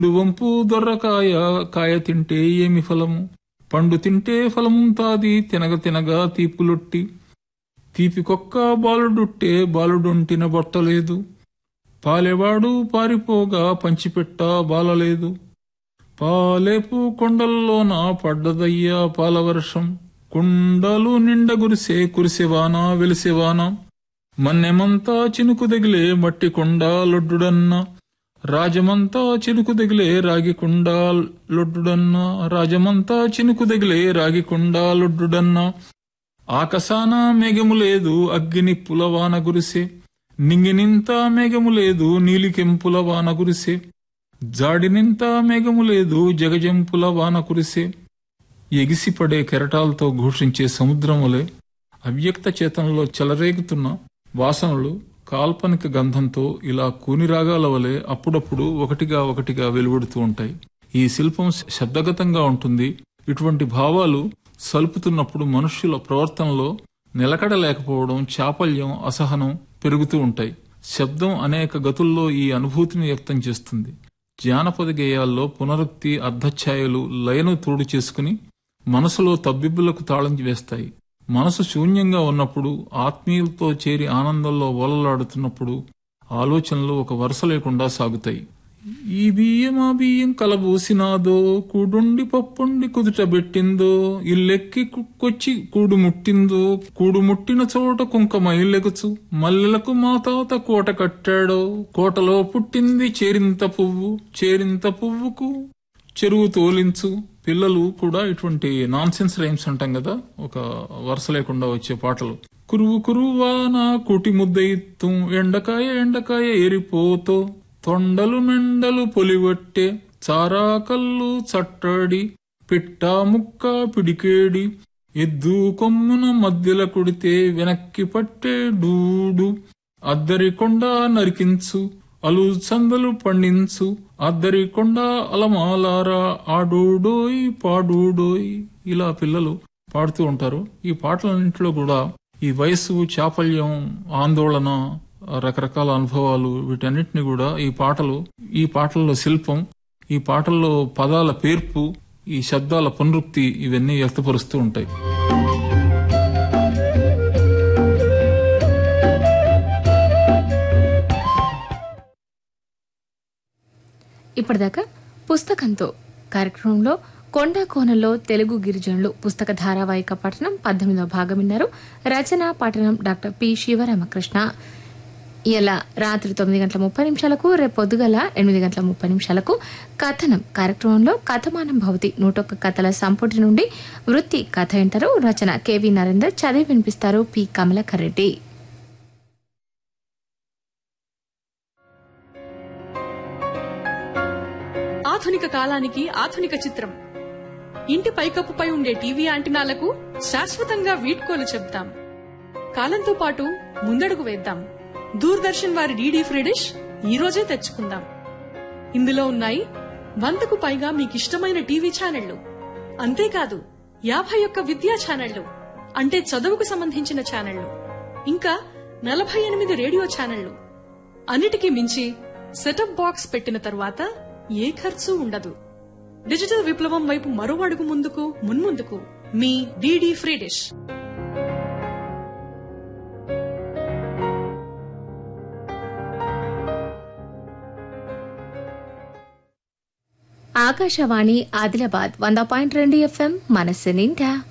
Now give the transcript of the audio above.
వంపు దొర్రకాయ కాయ తింటే ఏమి ఫలము పండు తింటే ఫలముంతాది తినగ తినగా తీపులొట్టి తీపికొక్క బాలుడుట్టే బాలుడొంటిన బొట్టలేదు పాలెవాడు పారిపోగా పంచిపెట్ట బాలలేదు పాలేపు కొండల్లోన పడ్డదయ్యా పాలవర్షం కుండలు నిండ గురిసే కురిసెవాన వెలిసెవాన మన్నెమంతా చినుకు దగిలే మట్టి కొండ లొడ్డుడన్న రాజమంతా చినుకు దగిలే రాగికొండ లొడ్డుడన్న రాజమంతా చినుకు దగిలే రాగికొండ లొడ్డుడన్న ఆకాశాన మేఘము లేదు అగ్గిని పులవాన గురిసే నింగినింత మేఘము లేదు నీలికెంపుల వాన కురిసే జాడినింత మేఘము లేదు జగజంపుల వాన కురిసే ఎగిసిపడే కెరటాలతో ఘోషించే సముద్రములే అవ్యక్త చేతనలో చెలరేగుతున్న వాసనలు కాల్పనిక గంధంతో ఇలా కూని రాగాల వలె అప్పుడప్పుడు ఒకటిగా ఒకటిగా వెలువడుతూ ఉంటాయి ఈ శిల్పం శబ్దగతంగా ఉంటుంది ఇటువంటి భావాలు సలుపుతున్నప్పుడు మనుష్యుల ప్రవర్తనలో నిలకడ లేకపోవడం చాపల్యం అసహనం పెరుగుతూ ఉంటాయి శబ్దం అనేక గతుల్లో ఈ అనుభూతిని వ్యక్తం చేస్తుంది జానపద గేయాల్లో పునరుక్తి అర్ధఛాయలు లయను తోడు చేసుకుని మనసులో తబ్బిబ్బులకు తాళం వేస్తాయి మనసు శూన్యంగా ఉన్నప్పుడు ఆత్మీయులతో చేరి ఆనందంలో ఓలలాడుతున్నప్పుడు ఆలోచనలు ఒక వరుస లేకుండా సాగుతాయి ఈ బియ్యం ఆ బియ్యం కలబూసినాదో కూడుండి పప్పుండి కుదుట పెట్టిందో ఇల్లెక్కి కుక్కొచ్చి కూడు ముట్టిందో కూడు ముట్టిన చోట కుంకమ ఇల్లెగుచు మల్లెలకు మా తాత కోట కట్టాడో కోటలో పుట్టింది చేరింత పువ్వు చేరింత పువ్వుకు చెరువు తోలించు పిల్లలు కూడా ఇటువంటి నాన్ సెన్స్ రైమ్స్ అంటాం కదా ఒక వరుస లేకుండా వచ్చే పాటలు కురువు కురువాన కుటి ముద్దయిత్తం ఎండకాయ ఎండకాయ ఎరిపోతో తొండలు మెండలు పొలివట్టే చారా కల్లు చట్టడి పిట్ట ముక్క పిడికేడి ఎద్దు కొమ్మున మధ్యల కుడితే వెనక్కి పట్టే డూడు అద్దరికొండ నరికించు అలు చందలు పండించు అద్దరికొండ అలమాలారా ఆడూడోయ్ పాడూడోయ్ ఇలా పిల్లలు పాడుతూ ఉంటారు ఈ పాటలన్నింటిలో కూడా ఈ వయస్సు చాపల్యం ఆందోళన రకరకాల అనుభవాలు వీటన్నిటిని కూడా ఈ పాటలు ఈ పాటల్లో శిల్పం ఈ పాటల్లో పదాల పేర్పు ఈ శబ్దాల పునరుక్తి ఇవన్నీ వ్యక్తపరుస్తూ ఉంటాయి ఇప్పటిదాకా పుస్తకంతో కార్యక్రమంలో కొండా కోనలో తెలుగు గిరిజనులు పుస్తక ధారావాహిక పఠనం పద్దెనిమిదవ భాగం విన్నారు రచన పఠనం డాక్టర్ పి శివరామకృష్ణ ఇలా రాత్రి తొమ్మిది గంటల ముప్పై నిమిషాలకు రేపు పొద్దుగల ఎనిమిది గంటల ముప్పై నిమిషాలకు కథనం కార్యక్రమంలో కథమానం భవతి నూటొక్క కథల సంపుటి నుండి వృత్తి కథ వింటారు రచన కెవి నరేందర్ చదివి వినిపిస్తారు పి కమలకర్ రెడ్డి ఆధునిక కాలానికి ఆధునిక చిత్రం ఇంటి పైకప్పుపై ఉండే టీవీ యాంటినాలకు శాశ్వతంగా వీడ్కోలు చెప్తాం కాలంతో పాటు ముందడుగు వేద్దాం దూరదర్శన్ వారి డీడీ ఫ్రీ డిష్ ఈ రోజే తెచ్చుకుందాం ఇందులో ఉన్నాయి వందకు పైగా మీకిష్టమైన టీవీ ఛానళ్లు అంతేకాదు యాభై ఒక్క విద్యా ఛానళ్లు అంటే చదువుకు సంబంధించిన ఛానళ్లు ఇంకా నలభై ఎనిమిది రేడియో ఛానళ్లు అన్నిటికీ మించి సెటప్ బాక్స్ పెట్టిన తరువాత ఏ ఖర్చు ఉండదు డిజిటల్ విప్లవం వైపు మరో అడుగు ముందుకు మున్ముందుకు మీ DD free dish Akashvani Adilabad వంద పాయింట్ రెండు ఎఫ్ఎం మనస్సు నిండా